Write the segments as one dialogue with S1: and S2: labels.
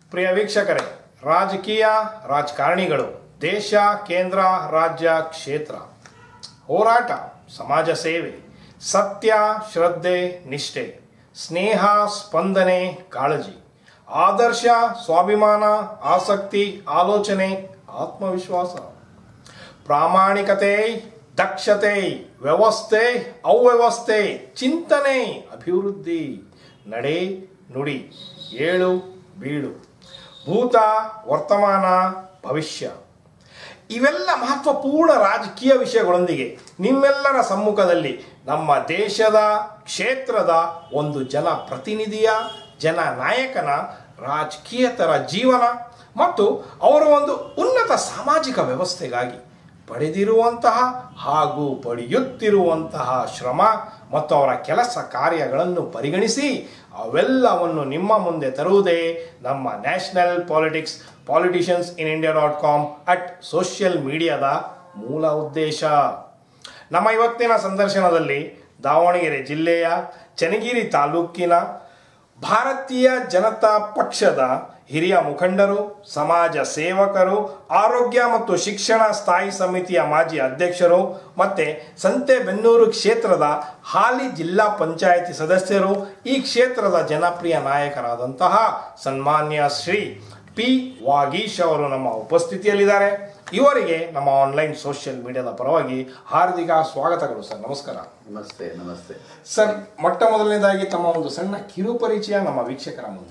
S1: ಪ್ರಿಯ ವೀಕ್ಷಕರೇ ರಾಜಕೀಯ ರಾಜಕಾರಣಿಗಳು ದೇಶ ಕೇಂದ್ರ ರಾಜ್ಯ ಕ್ಷೇತ್ರ ಹೋರಾಟ ಸಮಾಜ ಸೇವೆ ಸತ್ಯ ಶ್ರದ್ಧೆ ನಿಷ್ಠೆ ಸ್ನೇಹ ಸ್ಪಂದನೆ ಕಾಳಜಿ ಆದರ್ಶ ಸ್ವಾಭಿಮಾನ ಆಸಕ್ತಿ ಆಲೋಚನೆ ಆತ್ಮವಿಶ್ವಾಸ ಪ್ರಾಮಾಣಿಕತೆ ದಕ್ಷತೆ ವ್ಯವಸ್ಥೆ ಅವ್ಯವಸ್ಥೆ ಚಿಂತನೆ ಅಭಿವೃದ್ಧಿ ನಡೆ ನುಡಿ ಏಳು ಬೀಳು ಭೂತ ವರ್ತಮಾನ ಭವಿಷ್ಯ ಇವೆಲ್ಲ ಮಹತ್ವಪೂರ್ಣ ರಾಜಕೀಯ ವಿಷಯಗಳೊಂದಿಗೆ ನಿಮ್ಮೆಲ್ಲರ ಸಮ್ಮುಖದಲ್ಲಿ ನಮ್ಮ ದೇಶದ ಕ್ಷೇತ್ರದ ಒಂದು ಜನ ಪ್ರತಿನಿಧಿಯ ಜನ ನಾಯಕನ ರಾಜಕೀಯತರ ಜೀವನ ಮತ್ತು ಅವರ ಒಂದು ಉನ್ನತ ಸಾಮಾಜಿಕ ವ್ಯವಸ್ಥೆಗಾಗಿ ಪಡೆದಿರುವಂತಹ ಹಾಗೂ ಪಡೆಯುತ್ತಿರುವಂತಹ ಶ್ರಮ ಮತ್ತು ಅವರ ಕೆಲಸ ಕಾರ್ಯಗಳನ್ನು ಪರಿಗಣಿಸಿ ಅವೆಲ್ಲವನ್ನು ನಿಮ್ಮ ಮುಂದೆ ತರುವುದೇ ನಮ್ಮ national politics politicians in India dot com at social ಮೀಡಿಯಾದ ಮೂಲ ಉದ್ದೇಶ ನಮ್ಮ ಇವತ್ತಿನ ಸಂದರ್ಶನದಲ್ಲಿ ದಾವಣಗೆರೆ ಜಿಲ್ಲೆಯ ಚನ್ನಗಿರಿ ತಾಲೂಕಿನ ಭಾರತೀಯ ಜನತಾ ಪಕ್ಷದ ಹಿರಿಯ ಮುಖಂಡರು ಸಮಾಜ ಸೇವಕರು ಆರೋಗ್ಯ ಮತ್ತು ಶಿಕ್ಷಣ ಸ್ಥಾಯಿ ಸಮಿತಿಯ ಮಾಜಿ ಅಧ್ಯಕ್ಷರು ಮತ್ತೆ ಸಂತೆಬೆನ್ನೂರು ಕ್ಷೇತ್ರದ ಹಾಲಿ ಜಿಲ್ಲಾ ಪಂಚಾಯಿತಿ ಸದಸ್ಯರು ಈ ಕ್ಷೇತ್ರದ ಜನಪ್ರಿಯ ನಾಯಕರಾದಂತಹ ಸನ್ಮಾನ್ಯ ಶ್ರೀ ಪಿ ವಾಗೀಶ್ ಅವರು ನಮ್ಮ ಉಪಸ್ಥಿತಿಯಲ್ಲಿದ್ದಾರೆ ಇವರಿಗೆ ನಮ್ಮ ಆನ್ಲೈನ್ ಸೋಷಿಯಲ್ ಮೀಡಿಯಾದ ಪರವಾಗಿ ಹಾರ್ದಿಕ ಸ್ವಾಗತಗಳು ಸರ್ ನಮಸ್ಕಾರ
S2: ನಮಸ್ತೆ ನಮಸ್ತೆ
S1: ಸರ್ ಮೊಟ್ಟ ಮೊದಲನೇದಾಗಿ ತಮ್ಮ ಒಂದು ಸಣ್ಣ ಕಿರು ಪರಿಚಯ ನಮ್ಮ ವೀಕ್ಷಕರ ಮುಂದೆ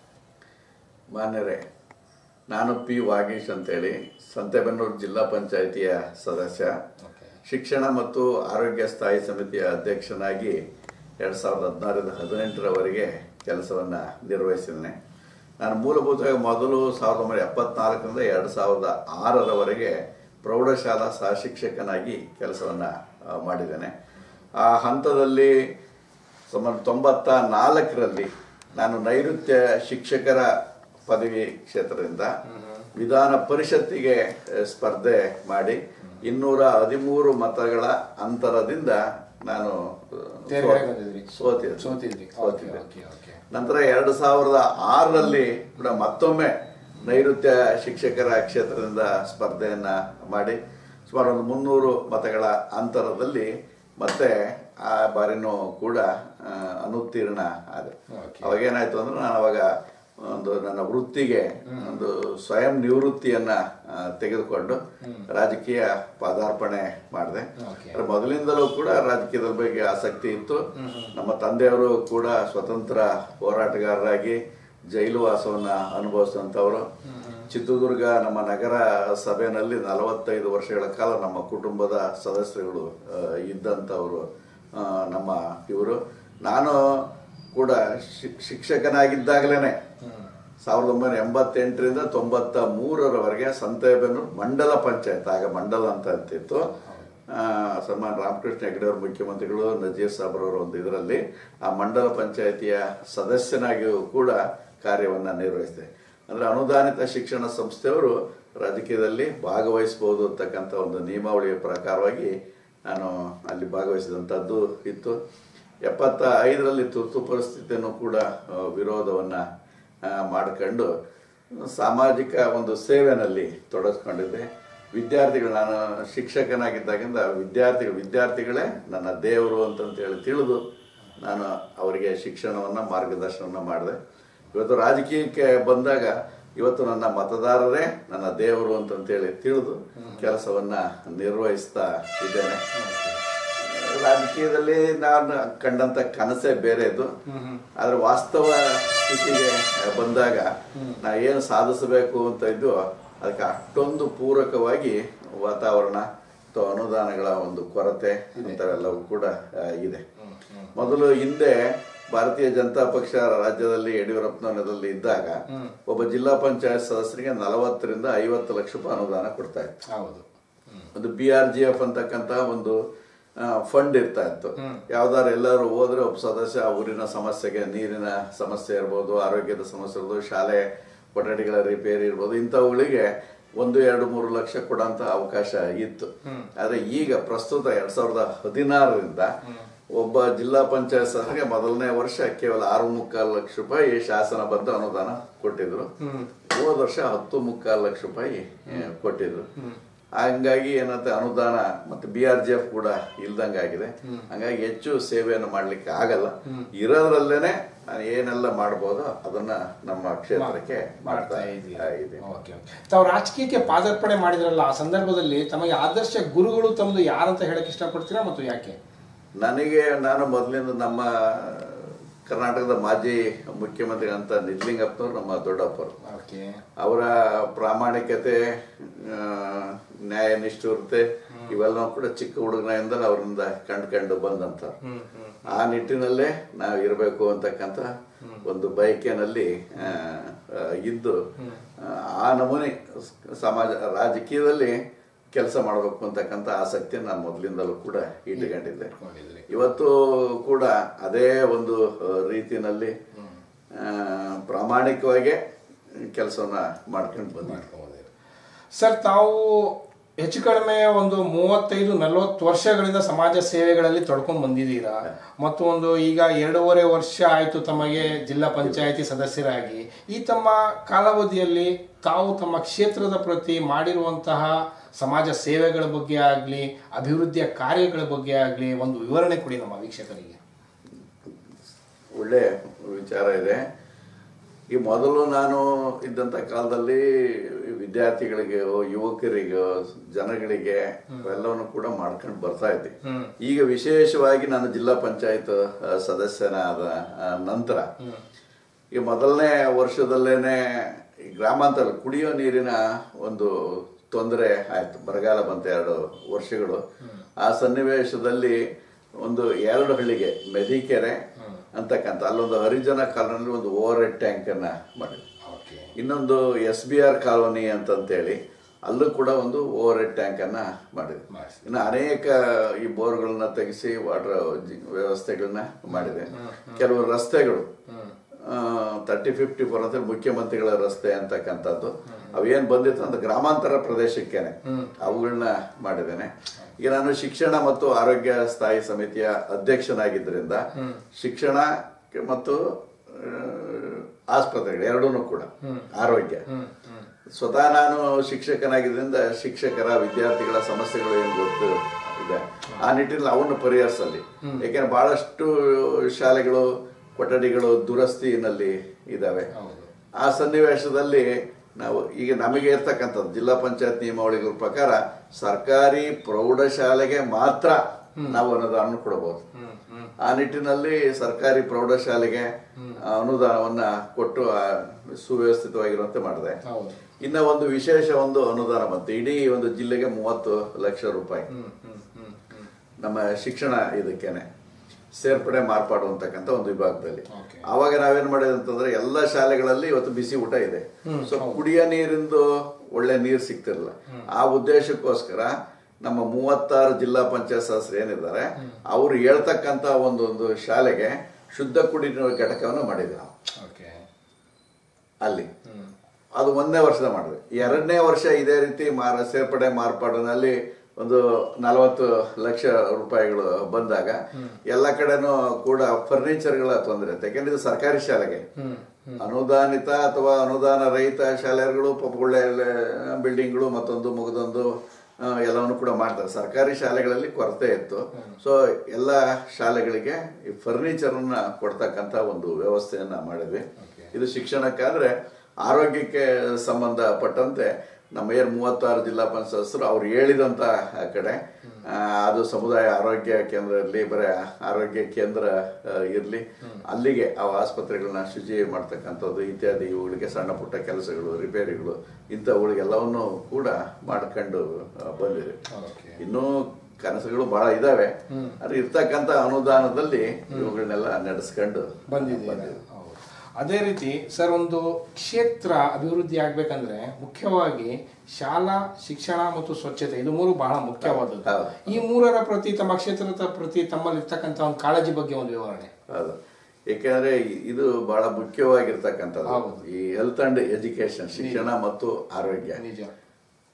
S2: ಮಾನ್ಯರೇ ನಾನು ಪಿ ವಾಗೀಶ್ ಅಂತೇಳಿ ಸಂತೆಬೆನ್ನೂರು ಜಿಲ್ಲಾ ಪಂಚಾಯಿತಿಯ ಸದಸ್ಯ ಶಿಕ್ಷಣ ಮತ್ತು ಆರೋಗ್ಯ ಸ್ಥಾಯಿ ಸಮಿತಿಯ ಅಧ್ಯಕ್ಷನಾಗಿ ಎರಡು ಸಾವಿರದ ಹದಿನಾರರಿಂದ ಹದಿನೆಂಟರವರೆಗೆ ಕೆಲಸವನ್ನು ನಿರ್ವಹಿಸಿದ್ದೇನೆ ನಾನು ಮೂಲಭೂತವಾಗಿ ಮೊದಲು ಸಾವಿರದ ಒಂಬೈನೂರ ಎಪ್ಪತ್ನಾಲ್ಕರಿಂದ ಎರಡು ಸಾವಿರದ ಆರರವರೆಗೆ ಪ್ರೌಢಶಾಲಾ ಸಹ ಶಿಕ್ಷಕನಾಗಿ ಕೆಲಸವನ್ನು ಮಾಡಿದ್ದೇನೆ ಆ ಹಂತದಲ್ಲಿ ಸುಮಾರು ತೊಂಬತ್ತ ನಾಲ್ಕರಲ್ಲಿ ನಾನು ನೈಋತ್ಯ ಶಿಕ್ಷಕರ ಪದವಿ ಕ್ಷೇತ್ರದಿಂದ ವಿಧಾನ ಪರಿಷತ್ತಿಗೆ ಅಹ್, ಸ್ಪರ್ಧೆ ಮಾಡಿ ಇನ್ನೂರ ಹದಿಮೂರು ಮತಗಳ ಅಂತರದಿಂದ ನಾನು ಅಹ್,
S1: ತೇರ್ಗಡೆಗೆ ಬಂದಿದ್ರಿ.
S2: ಸೋತಿದ್ದೆ
S1: ಸೋತಿದ್ರಿ.
S2: ಸೋತಿದ್ದೆ.
S1: Okay, okay, okay.
S2: ನಂತರ ಎರಡು ಸಾವಿರದ ಆರರಲ್ಲಿ ಕೂಡ ಮತ್ತೊಮ್ಮೆ ನೈಋತ್ಯ ಶಿಕ್ಷಕರ ಕ್ಷೇತ್ರದಿಂದ ಸ್ಪರ್ಧೆಯನ್ನ ಮಾಡಿ ಸುಮಾರು ಒಂದು ಮುನ್ನೂರು ಮತಗಳ ಅಂತರದಲ್ಲಿ ಮತ್ತೆ ಆ ಬಾರಿನೂ ಕೂಡ ಆ, ಅನುತ್ತೀರ್ಣ ಆದೆ
S1: ಓಕೆ.
S2: ಅವಾಗ ಏನಾಯ್ತು ಅಂದ್ರೆ ನಾನು ಅವಾಗ ಒಂದು ನನ್ನ ವೃತ್ತಿಗೆ ಒಂದು ಸ್ವಯಂ ನಿವೃತ್ತಿಯನ್ನ ಆ, ತೆಗೆದುಕೊಂಡು ರಾಜಕೀಯ ಪಾದಾರ್ಪಣೆ ಮಾಡಿದೆ
S1: ಓಕೆ.
S2: ಅಂದ್ರೆ ಮೊದಲಿಂದಲೂ ಕೂಡ ರಾಜಕೀಯದ ಬಗ್ಗೆ ಆಸಕ್ತಿ ಇತ್ತು ನಮ್ಮ ತಂದೆಯವರು ಕೂಡ ಸ್ವತಂತ್ರ ಹೋರಾಟಗಾರರಾಗಿ ಜೈಲು ವಾಸವನ್ನ ಅನುಭವಿಸಿದಂಥವರು ಚಿತ್ರದುರ್ಗ ನಮ್ಮ ನಗರ ಸಭೆಯಲ್ಲಿ ನಲವತ್ತೈದು ವರ್ಷಗಳ ಕಾಲ ನಮ್ಮ ಕುಟುಂಬದ ಸದಸ್ಯರುಗಳು ಆ, ಇದ್ದಂಥವರು ಆ, ನಮ್ಮ ಇವರು ನಾನು ಕೂಡ ಶಿ- ಶಿಕ್ಷಕನಾಗಿದ್ದಾಗಲೇ ಸಾವಿರದ ಒಂಬೈನೂರ ಎಂಬತ್ತೆಂಟರಿಂದ ತೊಂಬತ್ತ ಮೂರರವರೆಗೆ ಸಂತೆಬೆನ್ನೂರು ಮಂಡಲ ಪಂಚಾಯತ್ ಆಗ ಮಂಡಲ ಅಂತ ಅಂತಿತ್ತು ಆ, ಸನ್ಮಾನ್ ರಾಮಕೃಷ್ಣ ಹೆಗಡೆ ಅವರು ಮುಖ್ಯಮಂತ್ರಿಗಳು ನಜೀರ್ ಸಾಬ್ರವರು ಒಂದು ಇದರಲ್ಲಿ ಆ ಮಂಡಲ ಪಂಚಾಯತಿಯ ಸದಸ್ಯನಾಗಿಯೂ ಕೂಡ ಕಾರ್ಯವನ್ನ ನಿರ್ವಹಿಸಿದೆ ಅಂದ್ರೆ ಅನುದಾನಿತ ಶಿಕ್ಷಣ ಸಂಸ್ಥೆಯವರು ರಾಜಕೀಯದಲ್ಲಿ ಭಾಗವಹಿಸಬಹುದು ಅಂತಕ್ಕಂಥ ಒಂದು ನಿಯಮಾವಳಿಯ ಪ್ರಕಾರವಾಗಿ ನಾನು ಅಲ್ಲಿ ಭಾಗವಹಿಸಿದಂಥದ್ದು ಇತ್ತು ಎಪ್ಪತ್ತ ಐದರಲ್ಲಿ ತುರ್ತು ಪರಿಸ್ಥಿತಿಯನ್ನು ಕೂಡ ಆ, ವಿರೋಧವನ್ನ ಆ, ಮಾಡ್ಕೊಂಡು ಸಾಮಾಜಿಕ ಒಂದು ಸೇವೆನಲ್ಲಿ ತೊಡಗಿಸ್ಕೊಂಡಿದ್ದೆ ವಿದ್ಯಾರ್ಥಿಗಳು ನಾನು ಶಿಕ್ಷಕನಾಗಿದ್ದಾಗಿಂದ ವಿದ್ಯಾರ್ಥಿಗಳು ವಿದ್ಯಾರ್ಥಿಗಳೇ ನನ್ನ ದೇವರು ಅಂತಂತೇಳಿ ತಿಳಿದು ನಾನು ಅವರಿಗೆ ಶಿಕ್ಷಣವನ್ನ ಮಾರ್ಗದರ್ಶನವನ್ನ ಮಾಡಿದೆ ಇವತ್ತು ರಾಜಕೀಯಕ್ಕೆ ಬಂದಾಗ ಇವತ್ತು ನನ್ನ ಮತದಾರರೇ ನನ್ನ ದೇವರು ಅಂತಂತೇಳಿ ತಿಳಿದು ಕೆಲಸವನ್ನ ನಿರ್ವಹಿಸ್ತಾ ಇದ್ದೇನೆ ರಾಜಕೀಯದಲ್ಲಿ ನಾನು ಕಂಡಂತ ಕನಸೇ ಬೇರೆದು ಆದ್ರೆ ವಾಸ್ತವ ಸ್ಥಿತಿಗೆ ಬಂದಾಗ ನಾ ಏನು ಸಾಧಿಸಬೇಕು ಅಂತ ಇದ್ದು ಅದಕ್ಕೆ ಅಷ್ಟೊಂದು ಪೂರಕವಾಗಿ ವಾತಾವರಣ ಅಥವಾ ಅನುದಾನಗಳ ಒಂದು ಕೊರತೆ ಇಂಥವೆಲ್ಲವೂ ಕೂಡ ಆ, ಇದೆ ಮೊದಲು ಹಿಂದೆ ಭಾರತೀಯ ಜನತಾ ಪಕ್ಷ ರಾಜ್ಯದಲ್ಲಿ ಯಡಿಯೂರಪ್ಪನವರದಲ್ಲಿ ಇದ್ದಾಗ ಒಬ್ಬ ಜಿಲ್ಲಾ ಪಂಚಾಯತ್ ಸದಸ್ಯರಿಗೆ ನಲವತ್ತರಿಂದ ಐವತ್ತು ಲಕ್ಷ ರೂಪಾಯಿ ಅನುದಾನ ಕೊಡ್ತಾ ಇತ್ತು
S1: ಹೌದು
S2: ಒಂದು ಬಿ ಆರ್ ಜಿ ಎಫ್ ಅಂತಕ್ಕಂತ ಒಂದು ಫಂಡ್ ಇರ್ತಾ ಇತ್ತು ಯಾವ್ದಾರು ಎಲ್ಲರೂ ಹೋದ್ರೆ ಒಬ್ಬ ಸದಸ್ಯ ಆ ಊರಿನ ಸಮಸ್ಯೆಗೆ ನೀರಿನ ಸಮಸ್ಯೆ ಇರ್ಬೋದು ಆರೋಗ್ಯದ ಸಮಸ್ಯೆ ಇರ್ಬೋದು ಶಾಲೆ ಕೊಠಡಿಗಳ ರಿಪೇರಿ ಇರ್ಬೋದು ಇಂಥವುಗಳಿಗೆ ಒಂದು ಎರಡು ಮೂರು ಲಕ್ಷ ಕೊಡೋಂತ ಅವಕಾಶ ಇತ್ತು ಆದ್ರೆ ಈಗ ಪ್ರಸ್ತುತ ಎರಡ್ ಸಾವಿರದ ಹದಿನಾರರಿಂದ ಒಬ್ಬ ಜಿಲ್ಲಾ ಪಂಚಾಯತ್ ಸದಸ್ಯರಿಗೆ ಮೊದಲನೇ ವರ್ಷ ಕೇವಲ ಆರು ಮುಕ್ಕಾಲು ಲಕ್ಷ ರೂಪಾಯಿ ಶಾಸನಬದ್ಧ ಅನುದಾನ ಕೊಟ್ಟಿದ್ರು ಹೋದ ವರ್ಷ ಹತ್ತು ಮುಕ್ಕಾಲು ಲಕ್ಷ ರೂಪಾಯಿ ಆ, ಕೊಟ್ಟಿದ್ರು ಹಂಗಾಗಿ ಏನಂತ ಅನುದಾನ ಮತ್ತೆ ಬಿ ಆರ್ ಜಿ ಎಫ್ ಕೂಡ ಇಲ್ದಂಗಾಗಿದೆ ಹಂಗಾಗಿ ಹೆಚ್ಚು ಸೇವೆಯನ್ನು ಮಾಡ್ಲಿಕ್ಕೆ ಆಗಲ್ಲ ಇರೋದ್ರಲ್ಲೇನೆ ನಾನು ಏನೆಲ್ಲ ಮಾಡ್ಬೋದು ಅದನ್ನ ನಮ್ಮ ಕ್ಷೇತ್ರಕ್ಕೆ ಮಾಡ್ತಾ
S1: ಇದ್ದೀರಾ.
S2: ಇದ್ದೀನಿ
S1: ಓಕೆ ಓಕೆ. ತಾವು ರಾಜಕೀಯಕ್ಕೆ ಪಾದಾರ್ಪಣೆ ಮಾಡಿದ್ರಲ್ಲ ಆ ಸಂದರ್ಭದಲ್ಲಿ ತಮಗೆ ಆದರ್ಶ ಗುರುಗಳು ತಮ್ಮದು ಯಾರಂತ ಹೇಳಕ್ ಇಷ್ಟಪಡ್ತೀರಾ ಮತ್ತು ಯಾಕೆ
S2: ನನಗೆ ನಾನು ಮೊದಲಿಂದ ನಮ್ಮ ಕರ್ನಾಟಕದ ಮಾಜಿ ಮುಖ್ಯಮಂತ್ರಿ ಅಂತ ನಿಜ್ಲಿಂಗಪ್ಪನವ್ರು ನಮ್ಮ ದೊಡ್ಡಪ್ಪರು
S1: ಓಕೆ
S2: ಅವರ ಪ್ರಾಮಾಣಿಕತೆ ಆ, ನ್ಯಾಯ ನಿಷ್ಠುರತೆ ಇವೆಲ್ಲವೂ ಕೂಡ ಚಿಕ್ಕ ಹುಡುಗನಿಂದ ಅವರಿಂದ ಕಂಡ್ಕೊಂಡು ಬಂದಂತ ಆ ನಿಟ್ಟಿನಲ್ಲೇ ನಾವು ಇರಬೇಕು ಅಂತಕ್ಕಂಥ ಒಂದು ಬಯಕೆನಲ್ಲಿ ಆ, ಆ, ಇದ್ದು ಆ, ಆ ನಮೂನೆ ಸಮಾಜ ರಾಜಕೀಯದಲ್ಲಿ ಕೆಲಸ ಮಾಡಬೇಕು ಅಂತಕ್ಕಂಥ ಆಸಕ್ತಿ ನಾನು ಮೊದಲಿಂದಲೂ ಕೂಡ ಇಟ್ಟುಕೊಂಡಿದ್ದೆ ಇವತ್ತು ಕೂಡ ಅದೇ ಒಂದು ಆ, ರೀತಿನಲ್ಲಿ ಆ, ಪ್ರಾಮಾಣಿಕವಾಗಿ ಕೆಲಸವನ್ನ ಮಾಡ್ಕೊಂಡು ಬಂದಿದ್ದೆ
S1: ಸರ್ ತಾವು ಹೆಚ್ಚು ಕಡಿಮೆ ಒಂದು ಮೂವತ್ತೈದು ನಲವತ್ತು ವರ್ಷಗಳಿಂದ ಸಮಾಜ ಸೇವೆಗಳಲ್ಲಿ ತೊಡ್ಕೊಂಡು ಬಂದಿದ್ದೀರಾ ಮತ್ತು ಒಂದು ಈಗ ಎರಡೂವರೆ ವರ್ಷ ಆಯಿತು ತಮಗೆ ಜಿಲ್ಲಾ ಪಂಚಾಯತಿ ಸದಸ್ಯರಾಗಿ ಈ ತಮ್ಮ ಕಾಲಾವಧಿಯಲ್ಲಿ ತಾವು ತಮ್ಮ ಕ್ಷೇತ್ರದ ಪ್ರತಿ ಮಾಡಿರುವಂತಹ ಸಮಾಜ ಸೇವೆಗಳ ಬಗ್ಗೆ ಆಗಲಿ ಅಭಿವೃದ್ಧಿಯ ಕಾರ್ಯಗಳ ಬಗ್ಗೆ ಆಗಲಿ ಒಂದು ವಿವರಣೆ ಕೊಡಿ ನಮ್ಮ ವೀಕ್ಷಕರಿಗೆ
S2: ಒಳ್ಳೆ ವಿಚಾರ ಇದೆ ಈ ಮೊದಲು ನಾನು ಇದ್ದಂಥ ಕಾಲದಲ್ಲಿ ವಿದ್ಯಾರ್ಥಿಗಳಿಗೆ ಯುವಕರಿಗೆ ಜನಗಳಿಗೆ ಎಲ್ಲವನ್ನು ಕೂಡ ಮಾಡ್ಕೊಂಡು ಬರ್ತಾ ಇದ್ದೆ ಈಗ ವಿಶೇಷವಾಗಿ ನಾನು ಜಿಲ್ಲಾ ಪಂಚಾಯತ್ ಸದಸ್ಯನಾದ ಆ, ನಂತರ ಈ ಮೊದಲನೇ ವರ್ಷದಲ್ಲೇನೆ ಈ ಗ್ರಾಮಾಂತರ ಕುಡಿಯೋ ನೀರಿನ ಒಂದು ತೊಂದರೆ ಆಯ್ತು ಬರಗಾಲ ಬಂತ ಎರಡು ವರ್ಷಗಳು ಆ ಸನ್ನಿವೇಶದಲ್ಲಿ ಒಂದು ಎರಡು ಹಳ್ಳಿಗೆ ಮೆದಿಕೆರೆ ಅಂತಕ್ಕಂಥ ಅಲ್ಲೊಂದು ಹರಿಜನ ಕಾಲೋನಿ ಒಂದು ಓವರ್ ಹೆಡ್ ಟ್ಯಾಂಕ್ ಅನ್ನ ಮಾಡಿದ್ವಿ ಇನ್ನೊಂದು ಎಸ್ ಬಿ ಆರ್ ಕಾಲೋನಿ ಅಂತಂತೇಳಿ ಅಲ್ಲೂ ಕೂಡ ಒಂದು ಓವರ್ ಹೆಡ್ ಟ್ಯಾಂಕ್ ಅನ್ನ ಮಾಡಿದೆ ಇನ್ನು ಅನೇಕ ಈ ಬೋರ್ಗಳನ್ನ ತೆಗೆಸಿ ವಾಟರ್ ವ್ಯವಸ್ಥೆಗಳನ್ನ ಮಾಡಿದೆ ಕೆಲವು ರಸ್ತೆಗಳು ತರ್ಟಿ ಫಿಫ್ಟಿ ಫೋರ್ ಅಂತ ಮುಖ್ಯಮಂತ್ರಿಗಳ ರಸ್ತೆ ಅಂತಕ್ಕಂಥದ್ದು ಅವೇನ್ ಬಂದಿತ್ತು ಅಂತ ಗ್ರಾಮಾಂತರ ಪ್ರದೇಶಕ್ಕೇನೆ ಅವುಗಳನ್ನ ಮಾಡಿದ್ದೇನೆ ಈಗ ನಾನು ಶಿಕ್ಷಣ ಮತ್ತು ಆರೋಗ್ಯ ಸ್ಥಾಯಿ ಸಮಿತಿಯ ಅಧ್ಯಕ್ಷನಾಗಿದ್ದರಿಂದ ಶಿಕ್ಷಣ ಮತ್ತು ಆ, ಆಸ್ಪತ್ರೆಗಳು ಎರಡೂ ಕೂಡ ಆರೋಗ್ಯ ಸ್ವತಃ ನಾನು ಶಿಕ್ಷಕನಾಗಿದ್ದರಿಂದ ಶಿಕ್ಷಕರ ವಿದ್ಯಾರ್ಥಿಗಳ ಸಮಸ್ಯೆಗಳು ಏನು ಗೊತ್ತು ಇದೆ ಆ ನಿಟ್ಟಿನಲ್ಲಿ ಅವನ್ನು ಪರಿಹರಿಸಲಿ ಯಾಕೆಂದ್ರೆ ಬಹಳಷ್ಟು ಶಾಲೆಗಳು ಕೊಠಡಿಗಳು ದುರಸ್ತಿನಲ್ಲಿ ಇದಾವೆ ಆ ಸನ್ನಿವೇಶದಲ್ಲಿ ನಾವು ಈಗ ನಮಗೆ ಇರ್ತಕ್ಕಂಥದ್ದು ಜಿಲ್ಲಾ ಪಂಚಾಯತ್ ನಿಯಮಾವಳಿಗಳ ಪ್ರಕಾರ ಸರ್ಕಾರಿ ಪ್ರೌಢಶಾಲೆಗೆ ಮಾತ್ರ ನಾವು ಅನುದಾನ ಕೊಡಬಹುದು ಆ ನಿಟ್ಟಿನಲ್ಲಿ ಸರ್ಕಾರಿ ಪ್ರೌಢಶಾಲೆಗೆ ಅನುದಾನವನ್ನ ಕೊಟ್ಟು ಆ ಸುವ್ಯವಸ್ಥಿತವಾಗಿರುವಂತೆ ಮಾಡಿದೆ
S1: ಹೌದು
S2: ಇನ್ನ ಒಂದು ವಿಶೇಷ ಒಂದು ಅನುದಾನ ಬಂತು ಇಡೀ ಒಂದು ಜಿಲ್ಲೆಗೆ ಮೂವತ್ತು ಲಕ್ಷ ರೂಪಾಯಿ ನಮ್ಮ ಶಿಕ್ಷಣ ಇದಕ್ಕೇನೆ ಸೇರ್ಪಡೆ ಮಾರ್ಪಾಡು ಅಂತಕ್ಕಂಥ ಒಂದು ವಿಭಾಗದಲ್ಲಿ
S1: Okay.
S2: ಆವಾಗ ನಾವೇನ್ ಮಾಡಿದೆ ಅಂತಂದ್ರೆ ಎಲ್ಲ ಶಾಲೆಗಳಲ್ಲಿ ಇವತ್ತು ಬಿಸಿ ಊಟ ಇದೆ ಸೊ ಕುಡಿಯ ನೀರಿಂದು ಒಳ್ಳೆ ನೀರು ಸಿಗ್ತಿರಲ್ಲ ಆ ಉದ್ದೇಶಕ್ಕೋಸ್ಕರ ನಮ್ಮ ಮೂವತ್ತಾರು ಜಿಲ್ಲಾ ಪಂಚಾಯತ್ ಸದಸ್ಯರು ಏನಿದ್ದಾರೆ ಅವ್ರು ಹೇಳ್ತಕ್ಕಂತ ಒಂದೊಂದು ಶಾಲೆಗೆ ಶುದ್ಧ ಕುಡಿಯುವ ಘಟಕವನ್ನು ಮಾಡಿದ್ವಿ ನಾವು
S1: ಓಕೆ
S2: ಅಲ್ಲಿ ಅದು ಒಂದನೇ ವರ್ಷದ ಮಾಡಿದ್ವಿ ಎರಡನೇ ವರ್ಷ ಇದೇ ರೀತಿ ಮಾರ ಸೇರ್ಪಡೆ ಮಾರ್ಪಾಡಿನಲ್ಲಿ ಒಂದು ನಲವತ್ತು ಲಕ್ಷ ರೂಪಾಯಿಗಳು ಬಂದಾಗ ಎಲ್ಲ ಕಡೆನೂ ಕೂಡ ಫರ್ನಿಚರ್ಗಳ ತೊಂದರೆ ಇರುತ್ತೆ ಯಾಕೆಂದ್ರೆ ಇದು ಸರ್ಕಾರಿ ಶಾಲೆಗೆ ಅನುದಾನಿತ ಅಥವಾ ಅನುದಾನ ರಹಿತ ಶಾಲೆಗಳು ಪಾಪ ಒಳ್ಳೆ ಬಿಲ್ಡಿಂಗ್ಗಳು ಮತ್ತೊಂದು ಮುಗದೊಂದು ಆ, ಎಲ್ಲವನ್ನು ಕೂಡ ಮಾಡ್ತಾರೆ ಸರ್ಕಾರಿ ಶಾಲೆಗಳಲ್ಲಿ ಕೊರತೆ ಇತ್ತು ಸೊ ಎಲ್ಲ ಶಾಲೆಗಳಿಗೆ ಈ ಫರ್ನಿಚರ್ ಅನ್ನ ಕೊಡ್ತಕ್ಕಂತ ಒಂದು ವ್ಯವಸ್ಥೆಯನ್ನ ಮಾಡಿದ್ವಿ ಇದು ಶಿಕ್ಷಣಕ್ಕಾದ್ರೆ ಆರೋಗ್ಯಕ್ಕೆ ಸಂಬಂಧಪಟ್ಟಂತೆ ನಮ್ಮ ಏನ್ ಮೂವತ್ತಾರು ಜಿಲ್ಲಾ ಪಂಚಾಯತ್ ಸದಸ್ಯರು ಅವ್ರು ಹೇಳಿದಂತ ಕಡೆ ಆ, ಅದು ಸಮುದಾಯ ಆರೋಗ್ಯ ಕೇಂದ್ರ ಇರಲಿ ಬರೀ ಆರೋಗ್ಯ ಕೇಂದ್ರ ಆ, ಇರ್ಲಿ ಅಲ್ಲಿಗೆ ಆ ಆಸ್ಪತ್ರೆಗಳನ್ನ ಶುಚಿ ಮಾಡ್ತಕ್ಕಂಥದ್ದು ಇತ್ಯಾದಿ ಇವುಗಳಿಗೆ ಸಣ್ಣ ಪುಟ್ಟ ಕೆಲಸಗಳು ರಿಪೇರಿಗಳು ಇಂಥವುಗಳಿಗೆಲ್ಲವನ್ನು ಕೂಡ ಮಾಡ್ಕೊಂಡು ಆ, ಬಂದಿದೆ
S1: ಓಕೆ
S2: ಇನ್ನೂ ಕನಸುಗಳು ಬಹಳ ಇದಾವೆ ಅದು ಇರ್ತಕ್ಕಂಥ ಅನುದಾನದಲ್ಲಿ ಇವುಗಳನ್ನೆಲ್ಲ ನಡೆಸ್ಕೊಂಡು
S1: ಬಂದಿದೆ ಅದೇ ರೀತಿ ಸರ್ ಒಂದು ಕ್ಷೇತ್ರ ಅಭಿವೃದ್ಧಿ ಆಗ್ಬೇಕಂದ್ರೆ ಮುಖ್ಯವಾಗಿ ಶಾಲಾ ಶಿಕ್ಷಣ ಮತ್ತು ಸ್ವಚ್ಛತೆ ಇದು ಮೂರು ಬಹಳ ಮುಖ್ಯವಾದದ್ದು
S2: ಹೌದು.
S1: ಈ ಮೂರರ ಪ್ರತಿ ತಮ್ಮ ಕ್ಷೇತ್ರದ ಪ್ರತಿ ತಮ್ಮಲ್ಲಿ ಇರ್ತಕ್ಕಂಥ ಒಂದು ಕಾಳಜಿ ಬಗ್ಗೆ ಒಂದು ವಿವರಣೆ
S2: ಹೌದು ಏಕೆಂದ್ರೆ ಇ- ಇದು ಬಹಳ ಮುಖ್ಯವಾಗಿರ್ತಕ್ಕಂಥದ್ದು
S1: ಹೌದು.
S2: ಈ ಹೆಲ್ತ್ ಅಂಡ್ ಎಜುಕೇಶನ್ ಶಿಕ್ಷಣ ಮತ್ತು ಆರೋಗ್ಯ
S1: ನಿಜ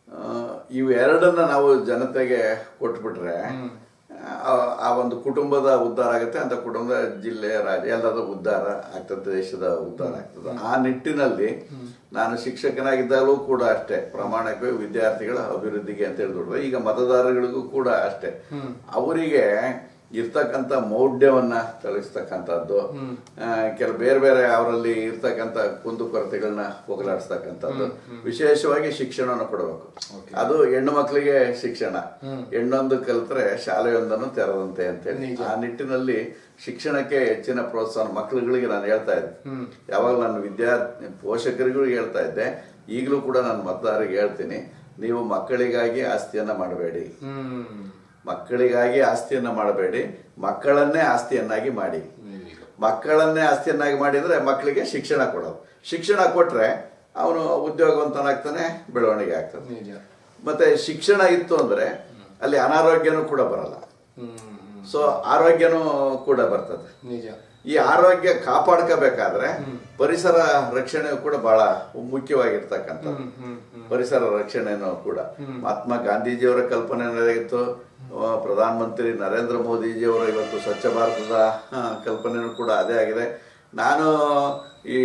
S2: ಆ, ಇವೆರಡನ್ನ ನಾವು ಜನತೆಗೆ ಕೊಟ್ಬಿಟ್ರೆ ಆ ಆ ಒಂದು ಕುಟುಂಬದ ಉದ್ಧಾರ ಆಗುತ್ತೆ ಅಂತ ಕುಟುಂಬದ ಜಿಲ್ಲೆ ರಾಜ್ಯ ಎಲ್ಲದರ ಉದ್ಧಾರ ಆಗ್ತದೆ ದೇಶದ ಉದ್ಧಾರ ಆಗ್ತದೆ ಆ ನಿಟ್ಟಿನಲ್ಲಿ ನಾನು ಶಿಕ್ಷಕನಾಗಿದ್ದಾಗಲೂ ಕೂಡ ಅಷ್ಟೇ ಪ್ರಾಮಾಣಿಕ ವಿದ್ಯಾರ್ಥಿಗಳ ಅಭಿವೃದ್ಧಿಗೆ ಅಂತ ಹೇಳಿದ್ರು ಈಗ ಮತದಾರಗಳಿಗೂ ಕೂಡ ಅಷ್ಟೇ ಅವರಿಗೆ ಇರ್ತಕ್ಕಂಥ ಮೌಢ್ಯವನ್ನ ತಳಿಸ್ತಕ್ಕಂಥದ್ದು ಕೆಲ ಬೇರೆ ಬೇರೆ ಅವರಲ್ಲಿ ಇರ್ತಕ್ಕಂಥ ಕುಂದುಕೊರತೆಗಳನ್ನ ಹೋಗಲಾಡಿಸ್ತಕ್ಕಂಥದ್ದು ವಿಶೇಷವಾಗಿ ಶಿಕ್ಷಣವನ್ನು ಕೊಡಬೇಕು ಅದು ಹೆಣ್ಣು ಮಕ್ಕಳಿಗೆ ಶಿಕ್ಷಣ ಹೆಣ್ಣೊಂದು ಕಲಿತ್ರೆ ಶಾಲೆಯೊಂದನ್ನು ತೆರೆದಂತೆ ಅಂತೇಳಿ ಆ ನಿಟ್ಟಿನಲ್ಲಿ ಶಿಕ್ಷಣಕ್ಕೆ ಹೆಚ್ಚಿನ ಪ್ರೋತ್ಸಾಹ ಮಕ್ಕಳುಗಳಿಗೆ ನಾನು ಹೇಳ್ತಾ ಇದ್ದೆ ಯಾವಾಗ ನಾನು ವಿದ್ಯಾರ್ಥಿ ಪೋಷಕರಿಗೂ ಹೇಳ್ತಾ ಇದ್ದೆ ಈಗಲೂ ಕೂಡ ನಾನು ಮತದಾರರಿಗೆ ಹೇಳ್ತೀನಿ ನೀವು ಮಕ್ಕಳಿಗಾಗಿ ಆಸ್ತಿಯನ್ನ ಮಾಡಬೇಡಿ
S1: ಹ್ಮ್
S2: ಮಕ್ಕಳಿಗಾಗಿ ಆಸ್ತಿಯನ್ನ ಮಾಡಬೇಡಿ ಮಕ್ಕಳನ್ನೇ ಆಸ್ತಿಯನ್ನಾಗಿ ಮಾಡಿ ಮಕ್ಕಳನ್ನೇ ಆಸ್ತಿಯನ್ನಾಗಿ ಮಾಡಿದ್ರೆ ಮಕ್ಕಳಿಗೆ ಶಿಕ್ಷಣ ಕೊಡೋದು ಶಿಕ್ಷಣ ಕೊಟ್ರೆ ಅವನು ಉದ್ಯೋಗವಂತನಾಗ್ತಾನೆ ಬೆಳವಣಿಗೆ ಆಗ್ತದೆ
S1: ನಿಜ
S2: ಮತ್ತೆ ಶಿಕ್ಷಣ ಇತ್ತು ಅಂದ್ರೆ ಅಲ್ಲಿ ಅನಾರೋಗ್ಯನೂ ಕೂಡ ಬರಲ್ಲ
S1: ಹ್ಮ್
S2: ಸೊ ಆರೋಗ್ಯನೂ ಕೂಡ ಬರ್ತದೆ
S1: ನಿಜ
S2: ಈ ಆರೋಗ್ಯ ಕಾಪಾಡ್ಕೋಬೇಕಾದ್ರೆ ಪರಿಸರ ರಕ್ಷಣೆ ಕೂಡ ಬಹಳ ಮುಖ್ಯವಾಗಿರ್ತಕ್ಕಂಥದ್ದು ಪರಿಸರ ರಕ್ಷಣೆನೂ ಕೂಡ ಮಹಾತ್ಮ ಗಾಂಧೀಜಿಯವರ ಕಲ್ಪನೆ ಇತ್ತು ಪ್ರಧಾನ ಮಂತ್ರಿ ನರೇಂದ್ರ ಮೋದಿಜಿಯವರ ಇವತ್ತು ಸ್ವಚ್ಛ ಭಾರತದ ಆ, ಕಲ್ಪನೆನೂ ಕೂಡ ಅದೇ ಆಗಿದೆ ನಾನು ಈ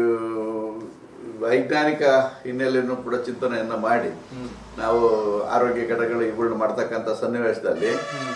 S2: ವೈಜ್ಞಾನಿಕ ಹಿನ್ನೆಲೆಯನ್ನು ಕೂಡ ಚಿಂತನೆಯನ್ನ ಮಾಡಿ ನಾವು ಆರೋಗ್ಯ ಘಟಕಗಳು ಇವುಗಳನ್ನ ಮಾಡ್ತಕ್ಕಂಥ ಸನ್ನಿವೇಶದಲ್ಲಿ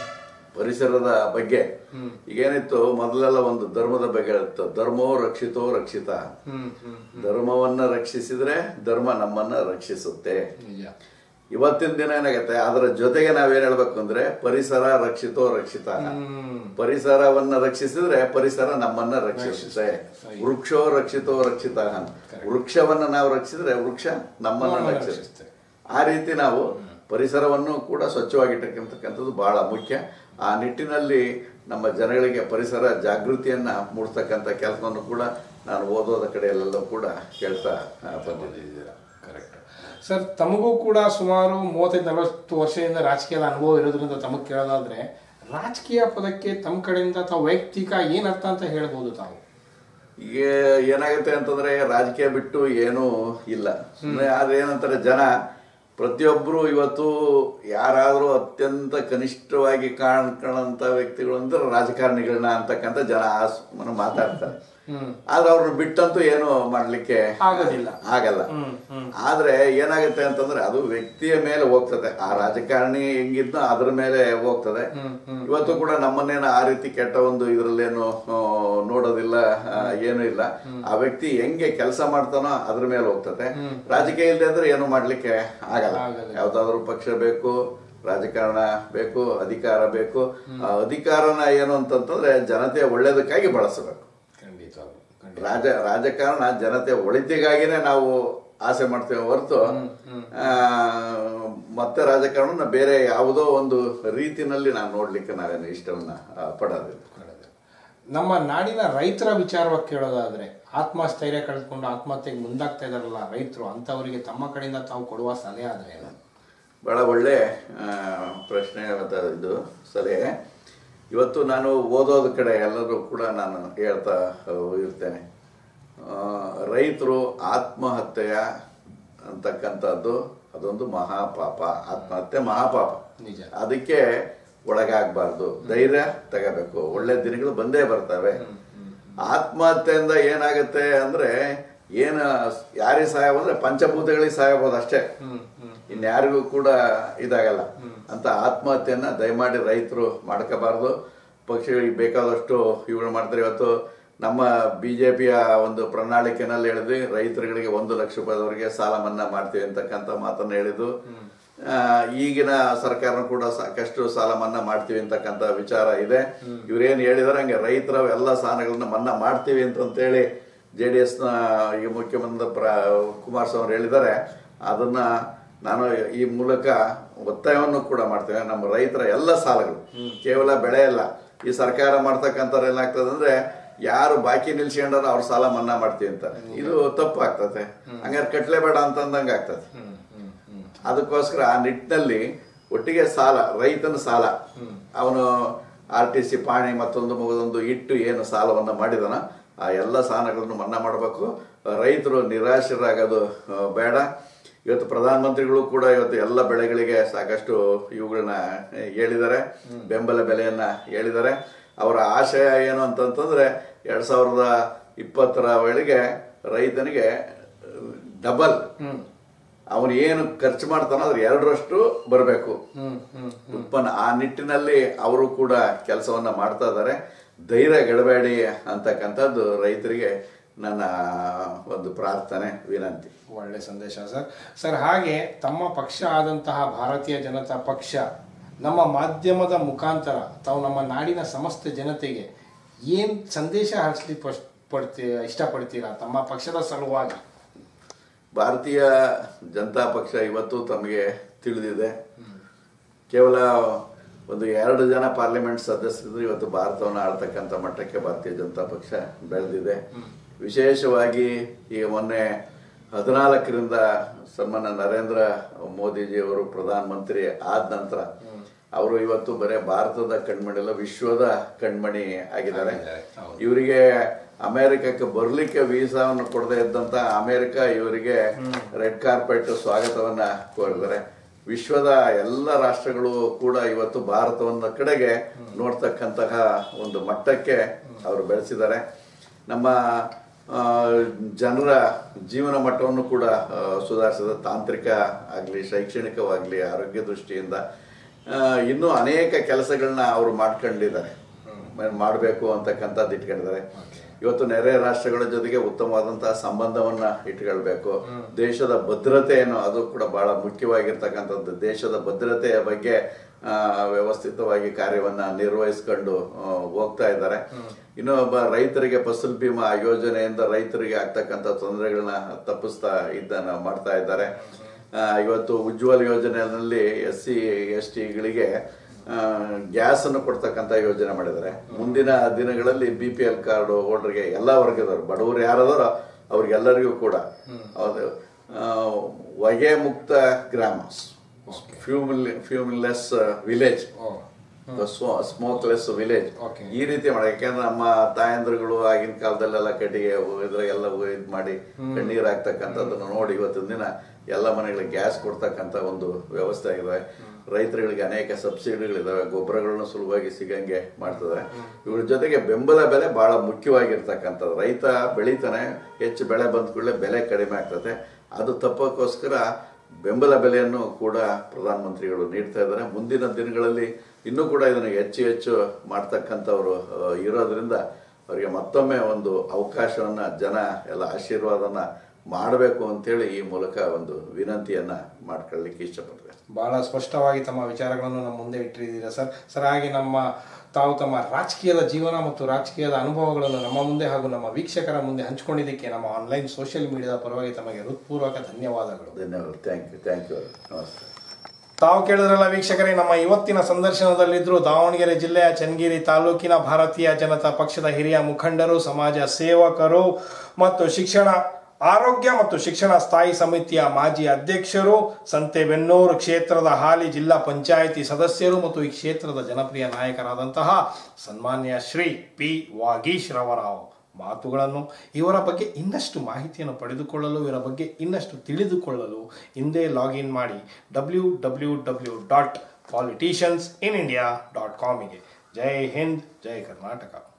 S2: ಪರಿಸರದ ಬಗ್ಗೆ ಈಗೇನಿತ್ತು ಮೊದಲೆಲ್ಲ ಒಂದು ಧರ್ಮದ ಬಗ್ಗೆ ಇತ್ತು ಧರ್ಮೋ ರಕ್ಷಿತೋ ರಕ್ಷಿತ
S1: ಹ್ಮ್ ಹ್ಮ್
S2: ಧರ್ಮವನ್ನ ರಕ್ಷಿಸಿದ್ರೆ ಧರ್ಮ ನಮ್ಮನ್ನ ರಕ್ಷಿಸುತ್ತೆ
S1: ನಿಜ
S2: ಇವತ್ತಿನ ದಿನ ಏನಾಗತ್ತೆ ಅದರ ಜೊತೆಗೆ ನಾವೇನ್ ಹೇಳ್ಬೇಕು ಅಂದ್ರೆ ಪರಿಸರ ರಕ್ಷಿತೋ ರಕ್ಷಿತ
S1: ಹ್ಮ್
S2: ಪರಿಸರವನ್ನ ರಕ್ಷಿಸಿದ್ರೆ ಪರಿಸರ ನಮ್ಮನ್ನ ರಕ್ಷಿಸುತ್ತೆ ವೃಕ್ಷೋ ರಕ್ಷಿತೋ ರಕ್ಷಿತ ವೃಕ್ಷವನ್ನ ನಾವು ರಕ್ಷಿಸಿದ್ರೆ ವೃಕ್ಷ ನಮ್ಮನ್ನ
S1: ನಮ್ಮನ್ನ
S2: ರಕ್ಷಿಸುತ್ತೆ ಆ ರೀತಿ ನಾವು ಪರಿಸರವನ್ನು ಕೂಡ ಸ್ವಚ್ಛವಾಗಿಟ್ಟಕ್ಕಂಥದ್ದು ಬಹಳ ಮುಖ್ಯ ಆ ನಿಟ್ಟಿನಲ್ಲಿ ನಮ್ಮ ಜನಗಳಿಗೆ ಪರಿಸರ ಜಾಗೃತಿಯನ್ನ ಮೂಡಿಸ್ತಕ್ಕಂಥ ಕೆಲಸವನ್ನು ಕೂಡ ನಾನು ಓದೋದ ಕಡೆಯಲ್ಲೆಲ್ಲೂ ಕೂಡ ಹೇಳ್ತಾ ಆ, ಬಂದಿದ್ದೀನಿ
S1: ಕರೆಕ್ಟ್ ಸರ್ ತಮಗೂ ಕೂಡ ಸುಮಾರು ಮೂವತ್ತೈದು ನಲವತ್ತು ವರ್ಷದಿಂದ ರಾಜಕೀಯದ ಅನುಭವ ಇರೋದ್ರಿಂದ ತಮಗೆ ಕೇಳೋದಾದ್ರೆ ರಾಜಕೀಯ ಪದಕ್ಕೆ ತಮ್ಮ ಕಡೆಯಿಂದ ತಾವು ವೈಯಕ್ತಿಕ ಏನ್ ಅರ್ಥ ಅಂತ ಹೇಳ್ಬೋದು ತಾವು
S2: ಈಗ ಏನಾಗುತ್ತೆ ಅಂತಂದ್ರೆ ರಾಜಕೀಯ ಬಿಟ್ಟು ಏನೂ ಇಲ್ಲ ಸುಮ್ಮನೆ ಆದ್ರೆ ಏನಂತಾರೆ ಜನ ಪ್ರತಿಯೊಬ್ಬರು ಇವತ್ತು ಯಾರಾದರೂ ಅತ್ಯಂತ ಕನಿಷ್ಠವಾಗಿ ಕಾಣ್ಕೊಳ್ಳೋಂಥ ವ್ಯಕ್ತಿಗಳು ಅಂದ್ರೆ ರಾಜಕಾರಣಿಗಳನ್ನ ಅಂತಕ್ಕಂಥ ಜನ ಆಸ್- ಮನ ಮಾತಾಡ್ತಾರೆ
S1: ಹ್ಮ್
S2: ಆದ್ರೆ ಅವ್ರನ್ನ ಬಿಟ್ಟಂತೂ ಏನು ಮಾಡ್ಲಿಕ್ಕೆ
S1: ಆಗೋದಿಲ್ಲ.
S2: ಆಗಲ್ಲ
S1: ಹ್ಮ್ ಹ್ಮ್
S2: ಆದ್ರೆ ಏನಾಗುತ್ತೆ ಅಂತಂದ್ರೆ ಅದು ವ್ಯಕ್ತಿಯ ಮೇಲೆ ಹೋಗ್ತದೆ ಆ ರಾಜಕಾರಣಿ ಹೆಂಗಿದ್ನೋ ಅದ್ರ ಮೇಲೆ ಹೋಗ್ತದೆ
S1: ಹ್ಮ್ ಹ್ಮ್
S2: ಇವತ್ತು ಕೂಡ ನಮ್ಮನ್ನೇನು ಆ ರೀತಿ ಕೆಟ್ಟ ಒಂದು ಇದ್ರಲ್ಲೇನು ಆ, ನೋಡೋದಿಲ್ಲ ಆ, ಏನೂ ಇಲ್ಲ ಆ ವ್ಯಕ್ತಿ ಹೆಂಗೆ ಕೆಲಸ ಮಾಡ್ತಾನೋ ಅದ್ರ ಮೇಲೆ ಹೋಗ್ತದೆ ರಾಜಕೀಯ ಇಲ್ಲದೆ ಅಂದ್ರೆ ಏನು ಮಾಡ್ಲಿಕ್ಕೆ ಆಗಲ್ಲ
S1: ಆಗಲ್ಲ.
S2: ಯಾವ್ದಾದ್ರು ಪಕ್ಷ ಬೇಕು ರಾಜಕಾರಣ ಬೇಕು ಅಧಿಕಾರ ಬೇಕು ಆ ಅಧಿಕಾರನ ಏನು ಅಂತಂತಂದ್ರೆ ಜನತೆಯ ಒಳ್ಳೇದಕ್ಕಾಗಿ ಬಳಸಬೇಕು
S1: ಖಂಡಿತ
S2: ರಾಜ ರಾಜಕಾರಣ ಜನತೆ ಒಳಿತಿಗಾಗಿನೇ ನಾವು ಆಸೆ ಮಾಡ್ತೇವೆ ಹೊರತು ಆ, ಮತ್ತೆ ರಾಜಕಾರಣ ಬೇರೆ ಯಾವುದೋ ಒಂದು ರೀತಿನಲ್ಲಿ ನಾನು ನೋಡ್ಲಿಕ್ಕೆ ನಾವೇನು ಇಷ್ಟವನ್ನ ಆ, ಪಡೋದಿಲ್ಲ
S1: ನಮ್ಮ ನಾಡಿನ ರೈತರ ವಿಚಾರವಾಗಿ ಕೇಳೋದಾದ್ರೆ ಆತ್ಮಸ್ಥೈರ್ಯ ಕಳೆದುಕೊಂಡು ಆತ್ಮಹತ್ಯೆಗೆ ಮುಂದಾಗ್ತಾ ಇದಾರಲ್ಲ ರೈತರು ಅಂತವರಿಗೆ ತಮ್ಮ ಕಡೆಯಿಂದ ತಾವು ಕೊಡುವ ಸಲಹೆ ಆದ್ರೆ ಏನು?
S2: ಬಹಳ ಒಳ್ಳೆ ಆ, ಪ್ರಶ್ನೆ ಮತ್ತು ಇದು ಸಲಹೆ ಇವತ್ತು ನಾನು ಓದೋದ ಕಡೆ ಎಲ್ಲರೂ ಕೂಡ ನಾನು ಹೇಳ್ತಾ ಆ, ಇರ್ತೇನೆ ರೈತರು ಆತ್ಮಹತ್ಯೆಯ ಅಂತಕ್ಕಂಥದ್ದು ಅದೊಂದು ಮಹಾಪಾಪ ಆತ್ಮಹತ್ಯೆ ಮಹಾಪಾಪ
S1: ನಿಜ
S2: ಅದಕ್ಕೆ ಒಳಗಾಗಬಾರ್ದು ಧೈರ್ಯ ತಗೋಬೇಕು ಒಳ್ಳೆ ದಿನಗಳು ಬಂದೇ ಬರ್ತವೆ ಆತ್ಮಹತ್ಯೆಯಿಂದ ಏನಾಗುತ್ತೆ ಅಂದ್ರೆ ಏನ ಯಾರಿಗೆ ಸಹಾಯ ಅಂದ್ರೆ ಪಂಚಭೂತಗಳಿಗೆ ಸಹಾಯ ಆಗ್ಬೋದು ಅಷ್ಟೇ
S1: ಹ್ಮ್ ಹ್ಮ್
S2: ಇನ್ಯಾರಿಗೂ ಕೂಡ ಇದಾಗಲ್ಲ ಅಂತ ಆತ್ಮಹತ್ಯೆಯನ್ನ ದಯಮಾಡಿ ರೈತರು ಮಾಡ್ಕೋಬಾರ್ದು ಪಕ್ಷಗಳಿಗೆ ಬೇಕಾದಷ್ಟು ಇವುಗಳು ಮಾಡ್ತಾರೆ ಇವತ್ತು ನಮ್ಮ ಬಿಜೆಪಿಯ ಒಂದು ಪ್ರಣಾಳಿಕೆನಲ್ಲಿ ಹೇಳಿದ್ವಿ ರೈತರುಗಳಿಗೆ ಒಂದು ಲಕ್ಷ ರೂಪಾಯಿದವರೆಗೆ ಸಾಲ ಮನ್ನಾ ಮಾಡ್ತೀವಿ ಅಂತಕ್ಕಂಥ ಮಾತನ್ನ ಹೇಳಿದ್ದು ಆ, ಈಗಿನ ಸರ್ಕಾರ ಕೂಡ ಸಾಕಷ್ಟು ಸಾಲ ಮನ್ನಾ ಮಾಡ್ತೀವಿ ಅಂತಕ್ಕಂಥ ವಿಚಾರ ಇದೆ ಇವ್ರೇನ್ ಹೇಳಿದಾರೆ ಹಂಗೆ ರೈತರ ಎಲ್ಲ ಸಾಲಗಳನ್ನ ಮನ್ನಾ ಮಾಡ್ತೀವಿ ಅಂತಂತೇಳಿ ಜೆ ಡಿ ಎಸ್ ನ ಈಗ ಮುಖ್ಯಮಂತ್ರಿ ಪ್ರ ಕುಮಾರಸ್ವಾಮಿ ಅವರು ಹೇಳಿದ್ದಾರೆ ಅದನ್ನ ನಾನು ಈ ಮೂಲಕ ಒತ್ತಾಯವನ್ನು ಕೂಡ ಮಾಡ್ತೇವೆ ನಮ್ಮ ರೈತರ ಎಲ್ಲ ಸಾಲಗಳು ಕೇವಲ ಬೆಳೆ ಅಲ್ಲ ಈ ಸರ್ಕಾರ ಮಾಡ್ತಕ್ಕಂಥವ್ರು ಏನಾಗ್ತದೆ ಅಂದ್ರೆ ಯಾರು ಬಾಕಿ ನಿಲ್ಸ್ಕೊಂಡಾರ ಅವ್ರ ಸಾಲ ಮನ್ನಾ ಮಾಡ್ತೀವಿ ಅಂತ ಇದು ತಪ್ಪು ಆಗ್ತದೆ ಹಂಗಾರೆ ಕಟ್ಲೇಬೇಡ ಅಂತಂದಂಗೆ ಆಗ್ತದೆ
S1: ಹ್ಮ್ ಹ್ಮ್ ಹ್ಮ್
S2: ಅದಕ್ಕೋಸ್ಕರ ಆ ನಿಟ್ಟಿನಲ್ಲಿ ಒಟ್ಟಿಗೆ ಸಾಲ ರೈತನ ಸಾಲ ಅವನು ಆರ್ ಟಿ ಸಿ ಪಾಣಿ ಮತ್ತೊಂದು ಮಗದೊಂದು ಇಟ್ಟು ಏನು ಸಾಲವನ್ನು ಮಾಡಿದನ ಆ ಎಲ್ಲ ಸಾಲಗಳನ್ನು ಮನ್ನಾ ಮಾಡಬೇಕು ರೈತರು ನಿರಾಶರಾಗೋದು ಆ, ಬೇಡ ಇವತ್ತು ಪ್ರಧಾನಮಂತ್ರಿಗಳು ಕೂಡ ಇವತ್ತು ಎಲ್ಲ ಬೆಳೆಗಳಿಗೆ ಸಾಕಷ್ಟು ಇವುಗಳನ್ನ ಹೇಳಿದ್ದಾರೆ ಬೆಂಬಲ ಬೆಲೆಯನ್ನ ಹೇಳಿದ್ದಾರೆ ಅವರ ಆಶಯ ಏನು ಅಂತಂತಂದ್ರೆ ಎರಡ್ ಸಾವಿರದ ಇಪ್ಪತ್ತರ ವೇಳೆಗೆ ರೈತನಿಗೆ ಡಬಲ್ ಅವನು ಏನು ಖರ್ಚು ಮಾಡ್ತಾನೋ ಅದ್ರ ಎರಡರಷ್ಟು ಬರಬೇಕು
S1: ಹ್ಮ್ ಹ್ಮ್
S2: ಉತ್ಪನ್ನ ಆ ನಿಟ್ಟಿನಲ್ಲಿ ಅವರು ಕೂಡ ಕೆಲಸವನ್ನ ಮಾಡ್ತಾ ಇದ್ದಾರೆ ಧೈರ್ಯ ಗೆಡಬೇಡಿ ಅಂತಕ್ಕಂಥದ್ದು ರೈತರಿಗೆ ನನ್ನ ಒಂದು ಪ್ರಾರ್ಥನೆ ವಿನಂತಿ
S1: ಒಳ್ಳೆ ಸಂದೇಶ ಸರ್ ಸರ್ ಹಾಗೆ ತಮ್ಮ ಪಕ್ಷ ಆದಂತಹ ಭಾರತೀಯ ಜನತಾ ಪಕ್ಷ ನಮ್ಮ ಮಾಧ್ಯಮದ ಮುಖಾಂತರ ತಾವು ನಮ್ಮ ನಾಡಿನ ಸಮಸ್ತ ಜನತೆಗೆ ಏನ್ ಸಂದೇಶ ಹರಿಸ್ಲಿ ಪಡ್ತಿ ಇಷ್ಟಪಡ್ತೀರಾ ತಮ್ಮ ಪಕ್ಷದ ಸಲುವಾಗಿ
S2: ಭಾರತೀಯ ಜನತಾ ಪಕ್ಷ ಇವತ್ತು ತಮಗೆ ತಿಳಿದಿದೆ ಕೇವಲ ಒಂದು ಎರಡು ಜನ ಪಾರ್ಲಿಮೆಂಟ್ ಸದಸ್ಯರು ಇವತ್ತು ಭಾರತವನ್ನು ಆಳ್ತಕ್ಕಂಥ ಮಟ್ಟಕ್ಕೆ ಭಾರತೀಯ ಜನತಾ ಪಕ್ಷ ಬೆಳೆದಿದೆ ವಿಶೇಷವಾಗಿ ಈಗ ಮೊನ್ನೆ ಹದಿನಾಲ್ಕರಿಂದ ಸನ್ಮಾನ ನರೇಂದ್ರ ಮೋದಿಜಿಯವರು ಪ್ರಧಾನಮಂತ್ರಿ ಆದ ನಂತರ ಅವರು ಇವತ್ತು ಬರೇ ಭಾರತದ ಕಣ್ಮಣಿಲ್ಲ ವಿಶ್ವದ ಕಣ್ಮಣಿ ಆಗಿದ್ದಾರೆ ಇವರಿಗೆ ಅಮೆರಿಕಕ್ಕೆ ಬರ್ಲಿಕ್ಕೆ ವೀಸಾವನ್ನು ಕೊಡದೇ ಇದ್ದಂತ ಅಮೆರಿಕ ಇವರಿಗೆ ರೆಡ್ ಕಾರ್ಪೆಟ್ ಸ್ವಾಗತವನ್ನ ಕೋರಿದ್ದಾರೆ ವಿಶ್ವದ ಎಲ್ಲ ರಾಷ್ಟ್ರಗಳು ಕೂಡ ಇವತ್ತು ಭಾರತವನ್ನ ಕಡೆಗೆ ನೋಡ್ತಕ್ಕಂತಹ ಒಂದು ಮಟ್ಟಕ್ಕೆ ಅವರು ಬೆಳೆಸಿದ್ದಾರೆ ನಮ್ಮ ಆ, ಜನರ ಜೀವನ ಮಟ್ಟವನ್ನು ಕೂಡ ಆ, ಸುಧಾರಿಸಿದ ತಾಂತ್ರಿಕ ಆಗಲಿ ಶೈಕ್ಷಣಿಕವಾಗಲಿ ಆರೋಗ್ಯ ದೃಷ್ಟಿಯಿಂದ ಆ, ಇನ್ನೂ ಅನೇಕ ಕೆಲಸಗಳನ್ನ ಅವರು ಮಾಡ್ಕೊಂಡಿದ್ದಾರೆ ಮಾಡಬೇಕು ಅಂತಕ್ಕಂಥದ್ದು ಇಟ್ಕೊಂಡಿದ್ದಾರೆ ಇವತ್ತು ನೆರೆ ರಾಷ್ಟ್ರಗಳ ಜೊತೆಗೆ ಉತ್ತಮವಾದಂತಹ ಸಂಬಂಧವನ್ನ ಇಟ್ಕೊಳ್ಬೇಕು ದೇಶದ ಭದ್ರತೆಯನ್ನು ಅದು ಕೂಡ ಬಹಳ ಮುಖ್ಯವಾಗಿರ್ತಕ್ಕಂಥದ್ದು ದೇಶದ ಭದ್ರತೆಯ ಬಗ್ಗೆ ಆ, ವ್ಯವಸ್ಥಿತವಾಗಿ ಕಾರ್ಯವನ್ನ ನಿರ್ವಹಿಸ್ಕೊಂಡು ಆ, ಹೋಗ್ತಾ ಇದ್ದಾರೆ ಇನ್ನು ಒಬ್ಬ ರೈತರಿಗೆ ಫಸಲ್ ಬಿಮಾ ಯೋಜನೆಯಿಂದ ರೈತರಿಗೆ ಆಗ್ತಕ್ಕಂಥ ತೊಂದರೆಗಳನ್ನ ತಪ್ಪಿಸ್ತಾ ಇದ್ದನ್ನ ಮಾಡ್ತಾ ಇದ್ದಾರೆ ಆ, ಇವತ್ತು ಉಜ್ವಲ್ ಯೋಜನೆಯಲ್ಲಿ ಎಸ್ ಸಿ ಎಸ್ ಟಿಗಳಿಗೆ ಗ್ಯಾಸ್ ಅನ್ನು ಕೊಡ್ತಕ್ಕಂಥ ಯೋಜನೆ ಮಾಡಿದ್ದಾರೆ ಮುಂದಿನ ದಿನಗಳಲ್ಲಿ ಬಿ ಪಿ ಎಲ್ ಕಾರ್ಡ್ ಹೋಲ್ಡರ್ಗೆ ಎಲ್ಲ ವರ್ಗದವರು ಬಡವರು ಯಾರದಾರೋ ಅವ್ರಿಗೆಲ್ಲರಿಗೂ ಕೂಡ ಅದು ಆ, ಹೊಗೆ ಮುಕ್ತ ಗ್ರಾಮ ಫ್ಯೂಮಿಲ್ fumeless village smokeless village
S1: Okay.
S2: ಈ ರೀತಿ ಮಾಡಿ ಯಾಕೆಂದ್ರೆ ನಮ್ಮ ತಾಯಂದ್ರುಗಳು ಆಗಿನ ಕಾಲದಲ್ಲೆಲ್ಲ ಕಟ್ಟಿಗೆ ಇದ್ರಾಗೆಲ್ಲ ಇದ್ ಮಾಡಿ ಕಣ್ಣೀರ್ ಹಾಕ್ತಕ್ಕಂಥದ್ದನ್ನ ನೋಡಿ ಇವತ್ತಿನ ದಿನ ಎಲ್ಲ ಮನೆಗಳಿಗೆ ಗ್ಯಾಸ್ ಕೊಡ್ತಕ್ಕಂಥ ಒಂದು ವ್ಯವಸ್ಥೆ ಆಗಿದೆ ರೈತರುಗಳಿಗೆ ಅನೇಕ ಸಬ್ಸಿಡಿಗಳಿದಾವೆ ಗೊಬ್ಬರಗಳನ್ನ ಸುಲಭವಾಗಿ ಸಿಗಂಗೆ ಮಾಡ್ತದೆ ಇವ್ರ ಜೊತೆಗೆ ಬೆಂಬಲ ಬೆಲೆ ಬಹಳ ಮುಖ್ಯವಾಗಿರ್ತಕ್ಕಂಥದ್ದು ರೈತ ಬೆಳಿತಾನೆ ಹೆಚ್ಚು ಬೆಳೆ ಬಂದ ಕೂಡಲೇ ಬೆಲೆ ಕಡಿಮೆ ಆಗ್ತದೆ ಅದು ತಪ್ಪಕ್ಕೋಸ್ಕರ ಬೆಂಬಲ ಬೆಲೆಯನ್ನು ಕೂಡ ಪ್ರಧಾನಮಂತ್ರಿಗಳು ನೀಡ್ತಾ ಇದ್ದಾರೆ ಮುಂದಿನ ದಿನಗಳಲ್ಲಿ ಇನ್ನೂ ಕೂಡ ಇದನ್ನು ಹೆಚ್ಚು ಹೆಚ್ಚು ಮಾಡ್ತಕ್ಕಂಥವ್ರು ಆ, ಇರೋದ್ರಿಂದ ಅವರಿಗೆ ಮತ್ತೊಮ್ಮೆ ಒಂದು ಅವಕಾಶವನ್ನ ಜನ ಎಲ್ಲ ಆಶೀರ್ವಾದನ ಮಾಡಬೇಕು ಅಂತೇಳಿ ಈ ಮೂಲಕ ಒಂದು ವಿನಂತಿಯನ್ನ ಮಾಡ್ಕೊಳ್ಳಿಕ್ಕೆ ಇಷ್ಟಪಡ್ತೇನೆ
S1: ಬಹಳ ಸ್ಪಷ್ಟವಾಗಿ ತಮ್ಮ ವಿಚಾರಗಳನ್ನು ನಮ್ಮ ಮುಂದೆ ಇಟ್ಟಿದ್ದೀರಾ ಸರ್ ಸರ್ ಹಾಗೆ ನಮ್ಮ ತಾವು ತಮ್ಮ ರಾಜಕೀಯದ ಜೀವನ ಮತ್ತು ರಾಜಕೀಯದ ಅನುಭವಗಳನ್ನು ನಮ್ಮ ಮುಂದೆ ಹಾಗೂ ನಮ್ಮ ವೀಕ್ಷಕರ ಮುಂದೆ ಹಂಚಿಕೊಂಡಿದ್ದಕ್ಕೆ ನಮ್ಮ ಆನ್ಲೈನ್ ಸೋಷಿಯಲ್ ಮೀಡಿಯಾದ ಪರವಾಗಿ ತಮಗೆ ಹೃತ್ಪೂರ್ವಕ ಧನ್ಯವಾದಗಳು
S2: ಧನ್ಯವಾದ ಥ್ಯಾಂಕ್ ಯು ಥ್ಯಾಂಕ್ ಯು ನಮಸ್ತೆ
S1: ತಾವು ಕೇಳಿದ್ರಲ್ಲ ವೀಕ್ಷಕರೇ ನಮ್ಮ ಇವತ್ತಿನ ಸಂದರ್ಶನದಲ್ಲಿದ್ದರು ದಾವಣಗೆರೆ ಜಿಲ್ಲೆಯ ಚನ್ನಗಿರಿ ತಾಲೂಕಿನ ಭಾರತೀಯ ಜನತಾ ಪಕ್ಷದ ಹಿರಿಯ ಮುಖಂಡರು ಸಮಾಜ ಸೇವಕರು ಮತ್ತು ಶಿಕ್ಷಣ ಆರೋಗ್ಯ ಮತ್ತು ಶಿಕ್ಷಣ ಸ್ಥಾಯಿ ಸಮಿತಿಯ ಮಾಜಿ ಅಧ್ಯಕ್ಷರು ಸಂತೆಬೆನ್ನೂರು ಕ್ಷೇತ್ರದ ಹಾಲಿ ಜಿಲ್ಲಾ ಪಂಚಾಯಿತಿ ಸದಸ್ಯರು ಮತ್ತು ಈ ಕ್ಷೇತ್ರದ ಜನಪ್ರಿಯ ನಾಯಕರಾದಂತಹ ಸನ್ಮಾನ್ಯ ಶ್ರೀ ಪಿ ವಾಗೀಶ್ ರವರಾವ್ ಮಾತುಗಳನ್ನು ಇವರ ಬಗ್ಗೆ ಇನ್ನಷ್ಟು ಮಾಹಿತಿಯನ್ನು ಪಡೆದುಕೊಳ್ಳಲು ಇವರ ಬಗ್ಗೆ ಇನ್ನಷ್ಟು ತಿಳಿದುಕೊಳ್ಳಲು ಹಿಂದೆ ಲಾಗಿನ್ ಮಾಡಿ W W W dot politicians in India dot ಕಾಮಿಗೆ ಜೈ ಹಿಂದ್ ಜೈ ಕರ್ನಾಟಕ